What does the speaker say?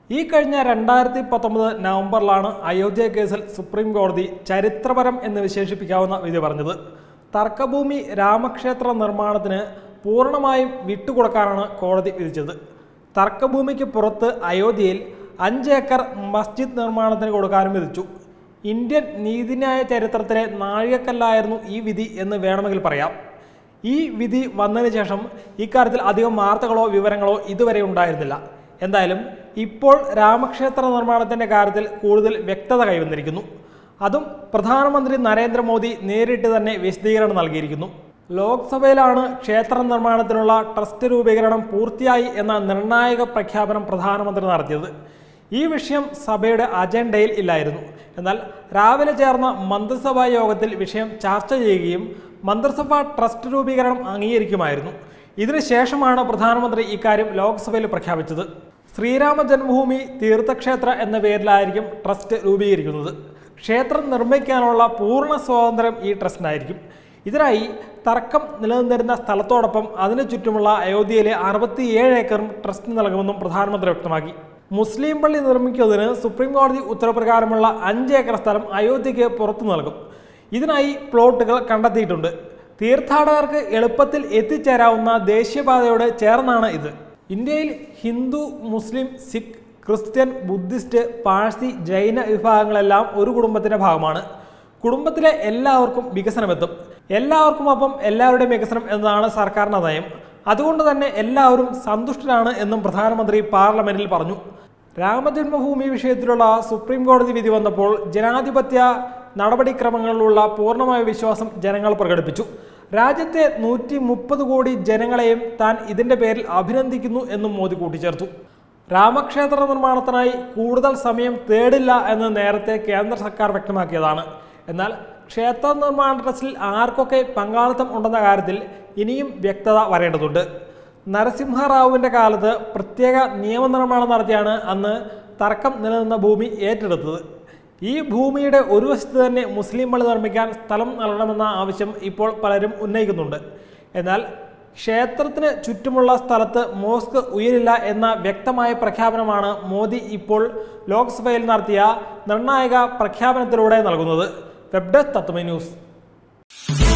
ഈ കഴിഞ്ഞ രണ്ടായിരത്തി പത്തൊമ്പത് നവംബറിലാണ് അയോധ്യ കേസിൽ സുപ്രീം കോടതി ചരിത്രപരം എന്ന് വിശേഷിപ്പിക്കാവുന്ന വിധി പറഞ്ഞത് തർക്കഭൂമി രാമക്ഷേത്ര നിർമ്മാണത്തിന് പൂർണ്ണമായും വിട്ടുകൊടുക്കാനാണ് കോടതി വിധിച്ചത് തർക്കഭൂമിക്ക് പുറത്ത് അയോധ്യയിൽ അഞ്ച് ഏക്കർ മസ്ജിദ് നിർമ്മാണത്തിന് കൊടുക്കാനും വിധിച്ചു ഇന്ത്യൻ നീതിന്യായ ചരിത്രത്തിലെ നാഴികക്കല്ലായിരുന്നു ഈ വിധി എന്ന് വേണമെങ്കിൽ പറയാം ഈ വിധി വന്നതിന് ശേഷം ഇക്കാര്യത്തിൽ അധികം വാർത്തകളോ വിവരങ്ങളോ ഇതുവരെ ഉണ്ടായിരുന്നില്ല എന്തായാലും ഇപ്പോൾ രാമക്ഷേത്ര നിർമ്മാണത്തിന്റെ കാര്യത്തിൽ കൂടുതൽ വ്യക്തത കൈവന്നിരിക്കുന്നു അതും പ്രധാനമന്ത്രി നരേന്ദ്രമോദി നേരിട്ട് തന്നെ വിശദീകരണം നൽകിയിരിക്കുന്നു ലോക്സഭയിലാണ് ക്ഷേത്ര നിർമ്മാണത്തിനുള്ള ട്രസ്റ്റ് രൂപീകരണം പൂർത്തിയായി എന്ന നിർണായക പ്രഖ്യാപനം പ്രധാനമന്ത്രി നടത്തിയത് ഈ വിഷയം സഭയുടെ അജണ്ടയിൽ ഇല്ലായിരുന്നു എന്നാൽ രാവിലെ ചേർന്ന മന്ത്രിസഭാ യോഗത്തിൽ വിഷയം ചർച്ച ചെയ്യുകയും മന്ത്രിസഭ ട്രസ്റ്റ് രൂപീകരണം അംഗീകരിക്കുമായിരുന്നു ഇതിനുശേഷമാണ് പ്രധാനമന്ത്രി ഇക്കാര്യം ലോക്സഭയിൽ പ്രഖ്യാപിച്ചത് ശ്രീരാമ ജന്മഭൂമി തീർത്ഥക്ഷേത്ര എന്ന പേരിലായിരിക്കും ട്രസ്റ്റ് രൂപീകരിക്കുന്നത് ക്ഷേത്രം നിർമ്മിക്കാനുള്ള പൂർണ്ണ സ്വാതന്ത്ര്യം ഈ ട്രസ്റ്റിനായിരിക്കും ഇതിനായി തർക്കം നിലനിന്നിരുന്ന സ്ഥലത്തോടൊപ്പം അതിനു ചുറ്റുമുള്ള അയോധ്യയിലെ അറുപത്തിയേഴ് ഏക്കറും ട്രസ്റ്റ് നൽകുമെന്നും പ്രധാനമന്ത്രി വ്യക്തമാക്കി മുസ്ലിം പള്ളി നിർമ്മിക്കുന്നതിന് സുപ്രീം കോടതി ഉത്തരപ്രകാരമുള്ള അഞ്ച് ഏക്കർ സ്ഥലം അയോധ്യയ്ക്ക് പുറത്തു നൽകും ഇതിനായി പ്ലോട്ടുകൾ കണ്ടെത്തിയിട്ടുണ്ട് തീർത്ഥാടകർക്ക് എളുപ്പത്തിൽ എത്തിച്ചേരാവുന്ന ദേശീയപാതയോട് ചേർന്നാണ് ഇത് ഇന്ത്യയിൽ Hindu Muslim Sikh Christian Buddhist Parsi ജൈന വിഭാഗങ്ങളെല്ലാം ഒരു കുടുംബത്തിന്റെ ഭാഗമാണ് കുടുംബത്തിലെ എല്ലാവർക്കും വികസനമെത്തും എല്ലാവർക്കും ഒപ്പം എല്ലാവരുടെയും വികസനം എന്നതാണ് സർക്കാരിന്റെ നയം അതുകൊണ്ട് തന്നെ എല്ലാവരും സന്തുഷ്ടരാണ് എന്നും പ്രധാനമന്ത്രി പാർലമെന്റിൽ പറഞ്ഞു രാമജന്മഭൂമി വിഷയത്തിലുള്ള സുപ്രീം കോടതി വിധി വന്നപ്പോൾ ജനാധിപത്യ നടപടിക്രമങ്ങളിലുള്ള പൂർണ്ണമായ വിശ്വാസം ജനങ്ങൾ പ്രകടിപ്പിച്ചു രാജ്യത്തെ നൂറ്റി മുപ്പത് കോടി ജനങ്ങളെയും താൻ ഇതിന്റെ പേരിൽ അഭിനന്ദിക്കുന്നു എന്നും മോദി കൂട്ടിച്ചേർത്തു രാമക്ഷേത്ര നിർമ്മാണത്തിനായി കൂടുതൽ സമയം തേടില്ല എന്ന് നേരത്തെ കേന്ദ്ര സർക്കാർ വ്യക്തമാക്കിയതാണ് എന്നാൽ ക്ഷേത്ര നിർമ്മാണ ട്രസ്റ്റിൽ ആർക്കൊക്കെ പങ്കാളിത്തം ഉണ്ടെന്ന കാര്യത്തിൽ ഇനിയും വ്യക്തത വരേണ്ടതുണ്ട് നരസിംഹറാവുവിന്റെ കാലത്ത് പ്രത്യേക നിയമനിർമ്മാണം നടത്തിയാണ് അന്ന് തർക്കം നിലനിന്ന ഭൂമി ഏറ്റെടുത്തത് ഈ ഭൂമിയുടെ ഒരു വശത്ത് തന്നെ മുസ്ലിം പള്ളി നിർമ്മിക്കാൻ സ്ഥലം നൽകണമെന്ന ആവശ്യം ഇപ്പോൾ പലരും ഉന്നയിക്കുന്നുണ്ട് എന്നാൽ ക്ഷേത്രത്തിന് ചുറ്റുമുള്ള സ്ഥലത്ത് മോസ്ക് ഉയരില്ല എന്ന വ്യക്തമായ പ്രഖ്യാപനമാണ് മോദി ഇപ്പോൾ ലോക്സഭയിൽ നടത്തിയ നിർണായക പ്രഖ്യാപനത്തിലൂടെ നൽകുന്നത് വെബ് ഡെസ്ക് തത്വമി ന്യൂസ്